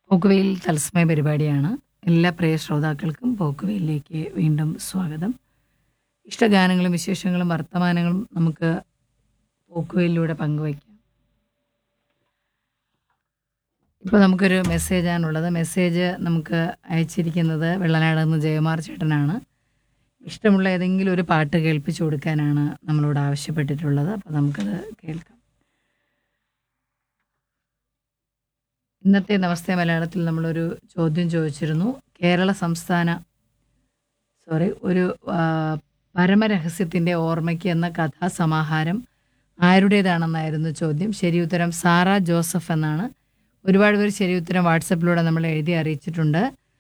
പോക്കുവെയിൽ തത്സമയ പരിപാടിയാണ് എല്ലാ പ്രിയ ശ്രോതാക്കൾക്കും പോക്കുവെയിലേക്ക് വീണ്ടും സ്വാഗതം ഇഷ്ടഗാനങ്ങളും വിശേഷങ്ങളും വർത്തമാനങ്ങളും നമുക്ക് പോക്കുവെയിലൂടെ പങ്കുവയ്ക്കാം ഇപ്പോൾ നമുക്കൊരു മെസ്സേജാണുള്ളത് മെസ്സേജ് നമുക്ക് അയച്ചിരിക്കുന്നത് വെള്ളനാട് നിന്ന് ജയകുമാർ ചേട്ടനാണ് ഇഷ്ടമുള്ള ഏതെങ്കിലും ഒരു പാട്ട് കേൾപ്പിച്ചു കൊടുക്കാനാണ് നമ്മളോട് ആവശ്യപ്പെട്ടിട്ടുള്ളത് അപ്പോൾ നമുക്കത് കേൾക്കാം ഇന്നത്തെ നമസ്തേ മലയാളത്തിൽ നമ്മളൊരു ചോദ്യം ചോദിച്ചിരുന്നു കേരള സംസ്ഥാന സോറി ഒരു ആ, പരമരഹസ്യത്തിൻ്റെ ഓർമ്മയ്ക്ക് എന്ന കഥാസമാഹാരം ആരുടേതാണെന്നായിരുന്നു ചോദ്യം ശരി ഉത്തരം സാറ ജോസഫ് എന്നാണ് ഒരുപാട് പേര് ശരി ഉത്തരം വാട്സപ്പിലൂടെ നമ്മൾ എഴുതി അറിയിച്ചിട്ടുണ്ട്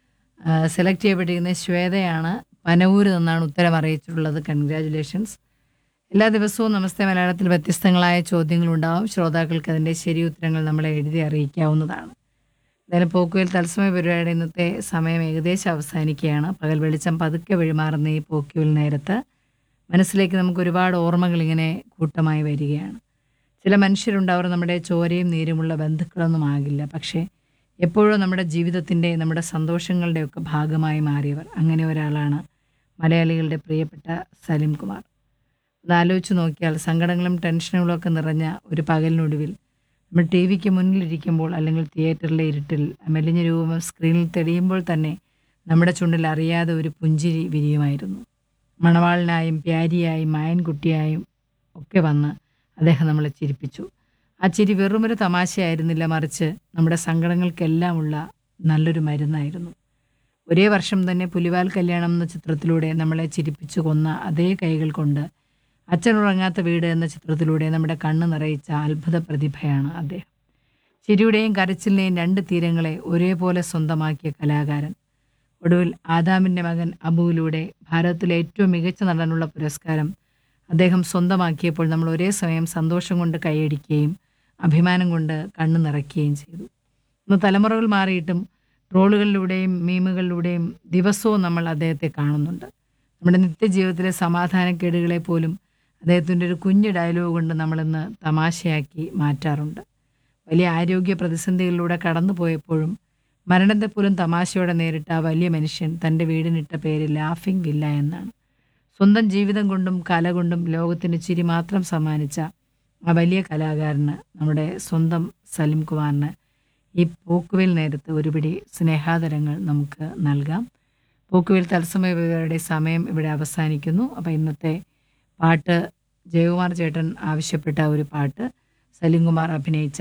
സെലക്ട് ചെയ്യപ്പെട്ടിരിക്കുന്നത് ശ്വേതയാണ് പനവൂര് നിന്നാണ് ഉത്തരം അറിയിച്ചിട്ടുള്ളത് കൺഗ്രാറ്റുലേഷൻസ് എല്ലാ ദിവസവും നമസ്തേ മലയാളത്തിൽ വ്യത്യസ്തങ്ങളായ ചോദ്യങ്ങളുണ്ടാവും ശ്രോതാക്കൾക്ക് അതിൻ്റെ ശരി ഉത്തരങ്ങൾ നമ്മളെ എഴുതി അറിയിക്കാവുന്നതാണ് എന്തായാലും പോക്കുവെയിൽ തത്സമയ പരിപാടി ഇന്നത്തെ സമയം ഏകദേശം അവസാനിക്കുകയാണ് പകൽ വെളിച്ചം പതുക്കെ വഴിമാറുന്ന ഈ പോക്കുവെയിൽ നേരത്ത് മനസ്സിലേക്ക് നമുക്ക് ഒരുപാട് ഓർമ്മകൾ ഇങ്ങനെ കൂട്ടമായി വരികയാണ് ചില മനുഷ്യരുണ്ട് അവർ നമ്മുടെ ചോരയും നീരുമുള്ള ബന്ധുക്കളൊന്നും ആകില്ല പക്ഷേ എപ്പോഴോ നമ്മുടെ ജീവിതത്തിൻ്റെ നമ്മുടെ സന്തോഷങ്ങളുടെയൊക്കെ ഭാഗമായി മാറിയവർ അങ്ങനെ ഒരാളാണ് മലയാളികളുടെ പ്രിയപ്പെട്ട സലിം കുമാർ ഒന്ന് ആലോചിച്ച് നോക്കിയാൽ സങ്കടങ്ങളും ടെൻഷനുകളും ഒക്കെ നിറഞ്ഞ ഒരു പകലിനൊടുവിൽ നമ്മൾ ടി വിക്ക് മുന്നിലിരിക്കുമ്പോൾ അല്ലെങ്കിൽ തിയേറ്ററിലെ ഇരുട്ടിൽ മെലിഞ്ഞ രൂപം സ്ക്രീനിൽ തെളിയുമ്പോൾ തന്നെ നമ്മുടെ ചുണ്ടിൽ അറിയാതെ ഒരു പുഞ്ചിരി വിരിയുമായിരുന്നു മണവാളനായും പ്യാരിയായും മായൻകുട്ടിയായും ഒക്കെ വന്ന് അദ്ദേഹം നമ്മളെ ചിരിപ്പിച്ചു ആ ചിരി വെറുമൊരു തമാശയായിരുന്നില്ല മറിച്ച് നമ്മുടെ സങ്കടങ്ങൾക്കെല്ലാമുള്ള നല്ലൊരു മരുന്നായിരുന്നു ഒരേ വർഷം തന്നെ പുലിവാൽ കല്യാണം എന്ന ചിത്രത്തിലൂടെ നമ്മളെ ചിരിപ്പിച്ചു കൊന്ന അതേ കൈകൾ കൊണ്ട് അച്ഛനുറങ്ങാത്ത വീട് എന്ന ചിത്രത്തിലൂടെ നമ്മുടെ കണ്ണ് നിറയിച്ച അത്ഭുത പ്രതിഭയാണ് അദ്ദേഹം ചിരിയുടെയും കരച്ചിലിനെയും രണ്ട് തീരങ്ങളെ ഒരേപോലെ സ്വന്തമാക്കിയ കലാകാരൻ ഒടുവിൽ ആദാമിൻ്റെ മകൻ അബുവിലൂടെ ഭാരതത്തിലെ ഏറ്റവും മികച്ച നടനുള്ള പുരസ്കാരം അദ്ദേഹം സ്വന്തമാക്കിയപ്പോൾ നമ്മൾ ഒരേ സമയം സന്തോഷം കൊണ്ട് കൈയടിക്കുകയും അഭിമാനം കൊണ്ട് കണ്ണു നിറയ്ക്കുകയും ചെയ്തു ഇന്ന് തലമുറകൾ മാറിയിട്ടും ട്രോളുകളിലൂടെയും മീമുകളിലൂടെയും ദിവസവും നമ്മൾ അദ്ദേഹത്തെ കാണുന്നുണ്ട് നമ്മുടെ നിത്യജീവിതത്തിലെ സമാധാനക്കേടുകളെ പോലും അദ്ദേഹത്തിൻ്റെ ഒരു കുഞ്ഞു ഡയലോഗ് കൊണ്ട് നമ്മളിന്ന് തമാശയാക്കി മാറ്റാറുണ്ട് വലിയ ആരോഗ്യ പ്രതിസന്ധികളിലൂടെ കടന്നുപോയപ്പോഴും മരണത്തെ പോലും തമാശയോടെ നേരിട്ട ആ വലിയ മനുഷ്യൻ തൻ്റെ വീടിനിട്ട പേര് ലാഫിംഗ് വില്ല എന്നാണ് സ്വന്തം ജീവിതം കൊണ്ടും കല കൊണ്ടും ലോകത്തിന് ചിരി മാത്രം സമ്മാനിച്ച ആ വലിയ കലാകാരന് നമ്മുടെ സ്വന്തം സലിം കുമാറിന് ഈ പോക്കുവേൽ നേരത്ത് ഒരുപിടി സ്നേഹാദരങ്ങൾ നമുക്ക് നൽകാം പോക്കുവേൽ തത്സമയ പരിപാടിയുടെ സമയം ഇവിടെ അവസാനിക്കുന്നു അപ്പോൾ ഇന്നത്തെ പാട്ട് ജയകുമാർ ചേട്ടൻ ആവശ്യപ്പെട്ട ഒരു പാട്ട് സലിംകുമാർ അഭിനയിച്ച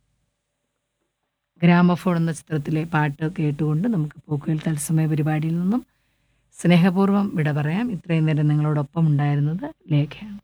ഗ്രാമഫോൺ എന്ന ചിത്രത്തിലെ പാട്ട് കേട്ടുകൊണ്ട് നമുക്ക് പോക്കുവേൽ തത്സമയ പരിപാടിയിൽ നിന്നും സ്നേഹപൂർവ്വം വിട പറയാം ഇത്രയും നേരം നിങ്ങളോടൊപ്പം ഉണ്ടായിരുന്നത് ലേഖയാണ്